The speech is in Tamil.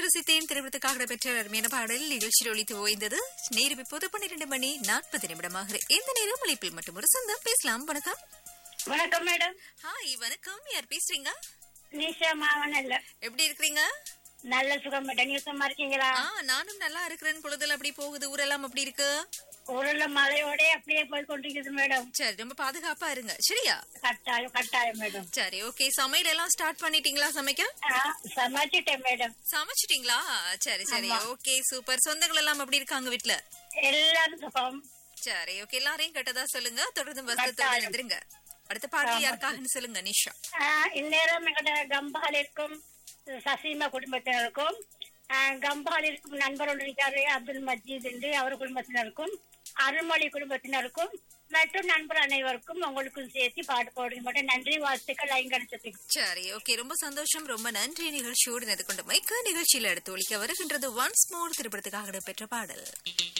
யோசித்தேன் திருமணத்துக்காக பெற்ற அருமையான பாடல் நிகழ்ச்சியில் ஒழித்து ஓய்ந்தது நேரம் இப்போது பன்னிரண்டு மணி நாற்பது நிமிடமாக இந்த நேரம் அழைப்பில் மட்டும் ஒரு சொந்தம் பேசலாம் வணக்கம் வணக்கம் மேடம் ஹாய் வணக்கம் யார் பேசுறீங்க நிஷா மாவனல்ல எப்படி இருக்கிறீங்க நல்ல சுகம் மேடம் நீங்க சும்மா இருக்கீங்களா ஆ நானும் நல்லா இருக்கிறேன் பொழுதெல்லாம் அப்படி போகுது ஊரெல்லாம் அப்படி இருக்கு ஊருல மழையோட அப்படியே போய் கொண்டிருக்குது மேடம் சரி ரொம்ப பாதுகாப்பா இருங்க சரியா கட்டாயம் கட்டாயம் மேடம் சரி ஓகே சமையல் எல்லாம் ஸ்டார்ட் பண்ணிட்டீங்களா சமைக்க ஆ, சமைச்சிட்டேன் மேடம் சமைச்சிட்டீங்களா சரி சரி ஓகே சூப்பர் சொந்தங்கள் எல்லாம் அப்படி இருக்காங்க வீட்ல எல்லாரும் சுகம் சரி ஓகே எல்லாரையும் கேட்டதா சொல்லுங்க தொடர்ந்து வசத்தோட இருந்துருங்க அடுத்த பாடல் யாருக்காகன்னு சொல்லுங்க நிஷா ஆ, இந்நேரம் எங்கட கம்பால் இருக்கும் சசீமா குடும்பத்தினருக்கும் ஆ, கம்பால் இருக்கும் நண்பர் ஒன்று இருக்காரு அப்துல் மஜீத் என்று அவர் குடும்பத்தினருக்கும் அருள்மொழி குடும்பத்தினருக்கும் மற்றும் நண்பர் அனைவருக்கும் உங்களுக்கும் சேர்த்து பாட்டு போடுங்க மட்டும் நன்றி வாழ்த்துக்கள் ஐங்கடிச்சதுக்கு சரி ஓகே ரொம்ப சந்தோஷம் ரொம்ப நன்றி நிகழ்ச்சியோடு நின்று கொண்டு மைக்க நிகழ்ச்சியில் எடுத்து ஒழிக்க வருகின்றது ஒன்ஸ் மோர் திரைப்படத்துக்காக பெற்ற பாடல்